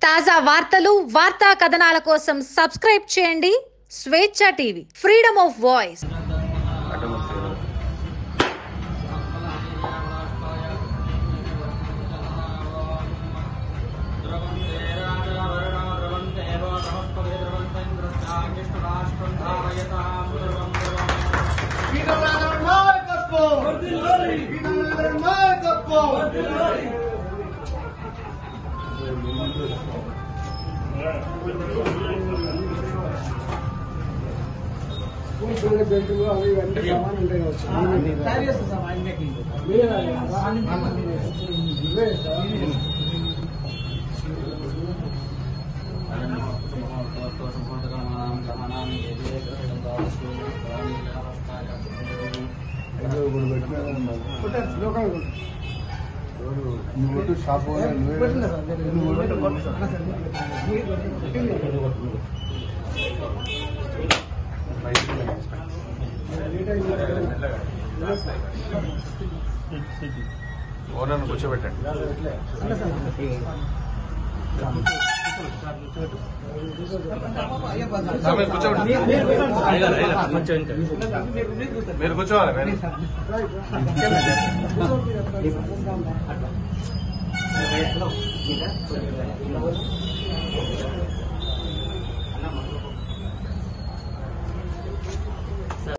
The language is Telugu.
తాజా వార్తలు వార్తా కథనాల కోసం సబ్స్క్రైబ్ చేయండి Swecha TV freedom of voice నువ్వు షాప్ ఓనర్ను కూర్చోబెట్టండి మీరు కూర్చోబెట్టండి మీరు కూర్చోవాలి మీరు.